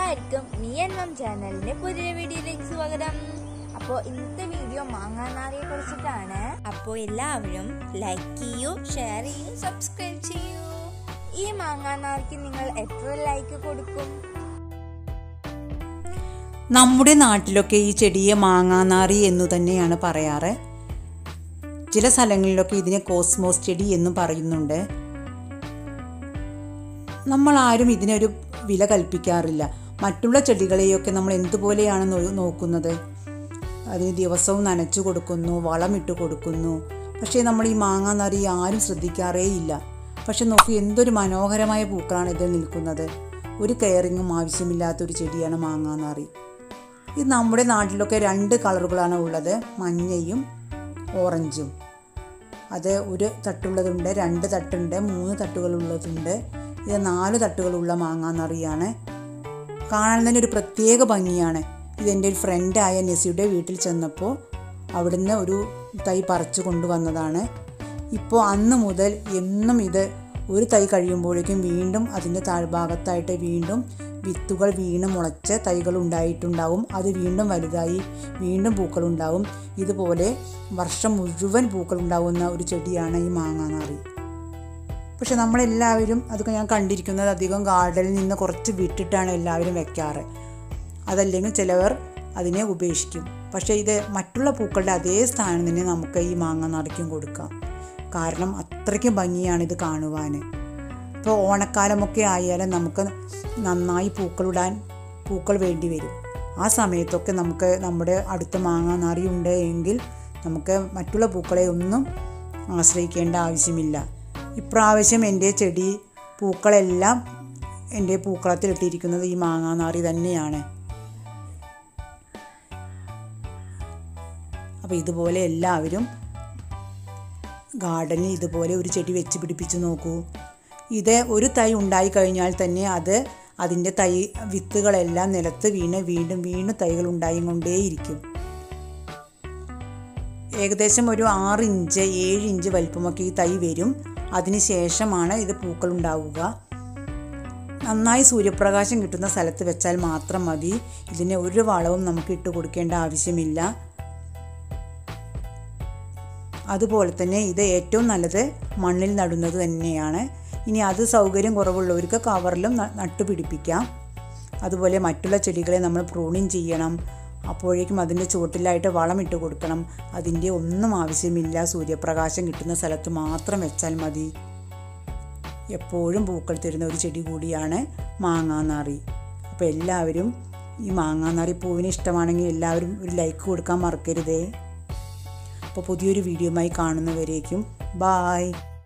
എല്ലാവർക്കും me N മം ചാനലിന്റെ പുതിയ വീഡിയോയിലേക്ക് സ്വാഗതം അപ്പോൾ ഇന്നത്തെ വീഡിയോ മാങ്ങാനാറിയെ കുറിച്ചിട്ടാണ് അപ്പോൾ എല്ലാവരും ലൈക്ക് ചെയ്യൂ ഷെയർ ചെയ്യൂ സബ്സ്ക്രൈബ് ചെയ്യൂ ഈ മാങ്ങാനാറിക്ക് നിങ്ങൾ എത്ര ലൈക്ക് കൊടുക്കും നമ്മുടെ നാട്ടിലൊക്കെ ഈ ചെടിയെ മാങ്ങാനാറി എന്നു തന്നെയാണ് പറയാറ് ചില സ്ഥലങ്ങളിലൊക്കെ ഇതിനെ കോസ്മോസ് ചെടി എന്നും പറയുന്നുണ്ട് നമ്മൾ ആരും ഇതിനൊരു വില കൽപ്പിക്കാറില്ല മറ്റുള്ള ചെടികളെയൊക്കെ നമ്മൾ എന്തുപോലെയാണ് നോ- നോക്കുന്നത് അതിന് ദിവസവും നനച്ചു കൊടുക്കുന്നു വളമിട്ട് കൊടുക്കുന്നു പക്ഷേ നമ്മൾ ഈ മാങ്ങാനാറി ആരും ശ്രദ്ധിക്കാറേ ഇല്ല പക്ഷെ നോക്കൂ എന്തൊരു മനോഹരമായ പൂക്കളാണ് ഇതിൽ നിൽക്കുന്നത് ഒരു കെയറിങ്ങും ആവശ്യമില്ലാത്തൊരു ചെടിയാണ് മാങ്ങാനാറി ഇത് നമ്മുടെ നാട്ടിലൊക്കെ രണ്ട് കളറുകളാണ് ഉള്ളത് മഞ്ഞയും ഓറഞ്ചും അത് ഒരു തട്ടുള്ളതുണ്ട് രണ്ട് തട്ടുണ്ട് മൂന്ന് തട്ടുകളുള്ളതുണ്ട് ഇത് നാല് തട്ടുകളുള്ള മാങ്ങാനറിയാണ് കാണാൻ തന്നെ ഒരു പ്രത്യേക ഭംഗിയാണ് ഇതെൻ്റെ ഒരു ഫ്രണ്ടായ നെസിയുടെ വീട്ടിൽ ചെന്നപ്പോൾ അവിടുന്ന് ഒരു തൈ പറിച്ചു കൊണ്ടുവന്നതാണ് ഇപ്പോൾ അന്ന് മുതൽ എന്നും ഇത് ഒരു തൈ കഴിയുമ്പോഴേക്കും വീണ്ടും അതിൻ്റെ താഴ്ഭാഗത്തായിട്ട് വീണ്ടും വിത്തുകൾ വീണ് മുളച്ച് തൈകൾ ഉണ്ടായിട്ടുണ്ടാവും അത് വീണ്ടും വലുതായി വീണ്ടും പൂക്കളുണ്ടാവും ഇതുപോലെ വർഷം മുഴുവൻ പൂക്കളുണ്ടാവുന്ന ഒരു ചെടിയാണ് ഈ മാങ്ങാനാറി പക്ഷെ നമ്മളെല്ലാവരും അതൊക്കെ ഞാൻ കണ്ടിരിക്കുന്നത് അധികം ഗാർഡനിൽ നിന്ന് കുറച്ച് വിട്ടിട്ടാണ് എല്ലാവരും വെക്കാറ് അതല്ലെങ്കിൽ ചിലവർ അതിനെ ഉപേക്ഷിക്കും പക്ഷേ ഇത് മറ്റുള്ള പൂക്കളുടെ അതേ സ്ഥാനം തന്നെ നമുക്ക് ഈ മാങ്ങ നിറയ്ക്കും കൊടുക്കാം കാരണം അത്രയ്ക്കും ഭംഗിയാണ് ഇത് കാണുവാൻ ഇപ്പോൾ ഓണക്കാലമൊക്കെ ആയാലും നമുക്ക് നന്നായി പൂക്കളിടാൻ പൂക്കൾ വേണ്ടി വരും ആ സമയത്തൊക്കെ നമുക്ക് നമ്മുടെ അടുത്ത മാങ്ങ നിറയുണ്ട് എങ്കിൽ നമുക്ക് മറ്റുള്ള പൂക്കളെ ഒന്നും ആശ്രയിക്കേണ്ട ആവശ്യമില്ല ഇപ്രാവശ്യം എൻ്റെ ചെടി പൂക്കളെല്ലാം എൻ്റെ പൂക്കളത്തിലിട്ടിരിക്കുന്നത് ഈ മാങ്ങാനാറി തന്നെയാണ് അപ്പോൾ ഇതുപോലെ എല്ലാവരും ഗാർഡനിൽ ഇതുപോലെ ഒരു ചെടി വെച്ച് പിടിപ്പിച്ച് നോക്കൂ ഇത് ഒരു തൈ ഉണ്ടായി കഴിഞ്ഞാൽ തന്നെ അത് അതിൻ്റെ തൈ വിത്തുകളെല്ലാം നിലത്ത് വീണ് വീണ്ടും വീണ്ടും തൈകൾ ഉണ്ടായിക്കൊണ്ടേയിരിക്കും ഏകദേശം ഒരു ആറ് ഇഞ്ച് ഏഴ് ഇഞ്ച് വലിപ്പമൊക്കെ ഈ തൈ വരും അതിനുശേഷമാണ് ഇത് പൂക്കൾ ഉണ്ടാവുക നന്നായി സൂര്യപ്രകാശം കിട്ടുന്ന സ്ഥലത്ത് വെച്ചാൽ മാത്രം മതി ഇതിന് ഒരു വളവും നമുക്ക് ഇട്ട് കൊടുക്കേണ്ട ആവശ്യമില്ല അതുപോലെ തന്നെ ഇത് ഏറ്റവും നല്ലത് മണ്ണിൽ നടുന്നത് തന്നെയാണ് ഇനി അത് സൗകര്യം കുറവുള്ളവർക്ക് കവറിലും ന- നട്ടുപിടിപ്പിക്കാം അതുപോലെ മറ്റുള്ള ചെടികളെ നമ്മൾ പ്രൂണിങ് ചെയ്യണം അപ്പോഴേക്കും അതിൻ്റെ ചുവട്ടിലായിട്ട് വളമിട്ട് കൊടുക്കണം അതിൻ്റെ ഒന്നും ആവശ്യമില്ല സൂര്യപ്രകാശം കിട്ടുന്ന സ്ഥലത്ത് മാത്രം വെച്ചാൽ മതി എപ്പോഴും പൂക്കൾ തരുന്ന ഒരു ചെടി കൂടിയാണ് മാങ്ങാനാറി അപ്പോൾ എല്ലാവരും ഈ മാങ്ങാനാറി പൂവിന് ഇഷ്ടമാണെങ്കിൽ എല്ലാവരും ഒരു ലൈക്ക് കൊടുക്കാൻ മറക്കരുതേ അപ്പോൾ പുതിയൊരു വീഡിയോയുമായി കാണുന്നവരേക്കും ബായ്